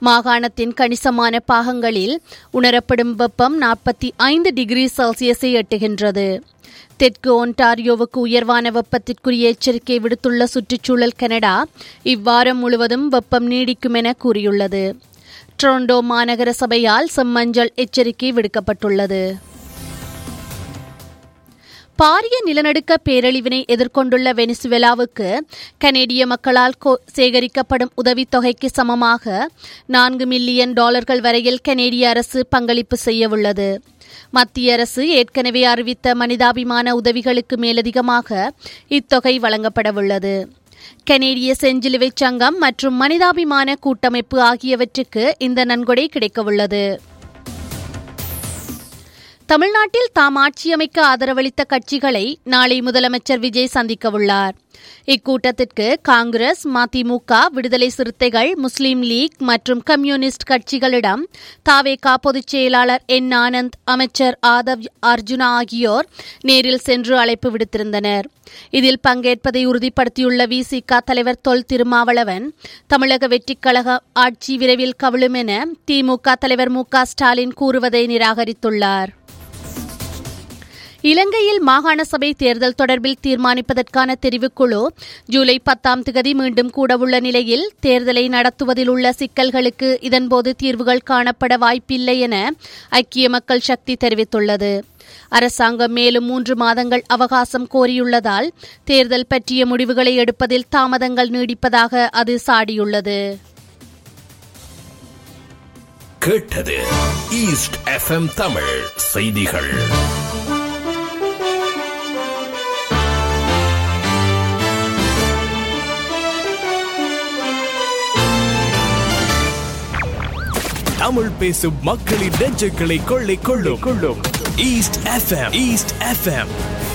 மாகாணத்தின் கணிசமான பாகங்களில் உணரப்படும் வெப்பம் நாற்பத்தி ஐந்து டிகிரி செல்சியஸை எட்டுகின்றது தெற்கு ஒன்டாரியோவுக்கு உயர்வான வெப்பத்திற்குரிய எச்சரிக்கை விடுத்துள்ள சுற்றுச்சூழல் கனடா இவ்வாரம் முழுவதும் வெப்பம் நீடிக்கும் என கூறியுள்ளது டொரண்டோ மாநகர சபையால் செம்மஞ்சள் எச்சரிக்கை விடுக்கப்பட்டுள்ளது பாரிய நிலநடுக்க பேரழிவினை எதிர்கொண்டுள்ள வெனிசுவேலாவுக்கு கனேடிய மக்களால் சேகரிக்கப்படும் உதவித்தொகைக்கு சமமாக நான்கு மில்லியன் டாலர்கள் வரையில் கனேடிய அரசு பங்களிப்பு செய்யவுள்ளது மத்திய அரசு ஏற்கனவே அறிவித்த மனிதாபிமான உதவிகளுக்கு மேலதிகமாக இத்தொகை வழங்கப்படவுள்ளது கனேடிய செஞ்சிலுவை சங்கம் மற்றும் மனிதாபிமான கூட்டமைப்பு ஆகியவற்றுக்கு இந்த நன்கொடை கிடைக்கவுள்ளது தமிழ்நாட்டில் தாம் ஆட்சியமைக்க ஆதரவளித்த கட்சிகளை நாளை முதலமைச்சர் விஜய் சந்திக்கவுள்ளார் இக்கூட்டத்திற்கு காங்கிரஸ் மதிமுக விடுதலை சிறுத்தைகள் முஸ்லீம் லீக் மற்றும் கம்யூனிஸ்ட் கட்சிகளிடம் தாவேகா பொதுச் செயலாளர் என் ஆனந்த் அமைச்சர் ஆதவ் அர்ஜுனா ஆகியோர் நேரில் சென்று அழைப்பு விடுத்திருந்தனர் இதில் பங்கேற்பதை உறுதிப்படுத்தியுள்ள விசிக தலைவர் தொல் திருமாவளவன் தமிழக வெற்றிக் கழக ஆட்சி விரைவில் கவிழும் என திமுக தலைவர் மு ஸ்டாலின் கூறுவதை நிராகரித்துள்ளார் இலங்கையில் மாகாண சபை தேர்தல் தொடர்பில் தீர்மானிப்பதற்கான தெரிவுக்குழு ஜூலை பத்தாம் திகதி மீண்டும் கூடவுள்ள நிலையில் தேர்தலை நடத்துவதில் உள்ள சிக்கல்களுக்கு இதன்போது தீர்வுகள் காணப்பட வாய்ப்பில்லை என ஐக்கிய மக்கள் சக்தி தெரிவித்துள்ளது அரசாங்கம் மேலும் மூன்று மாதங்கள் அவகாசம் கோரியுள்ளதால் தேர்தல் பற்றிய முடிவுகளை எடுப்பதில் தாமதங்கள் நீடிப்பதாக அது சாடியுள்ளது கேட்டது ஈஸ்ட் எஃப்எம் தமிழ் செய்திகள் தமிழ் பேசும் மக்களின் நெஞ்சுகளை கொள்ளை கொள்ளும் கொள்ளும் ஈஸ்ட் எஃப்எம் ஈஸ்ட் எஃப்எம்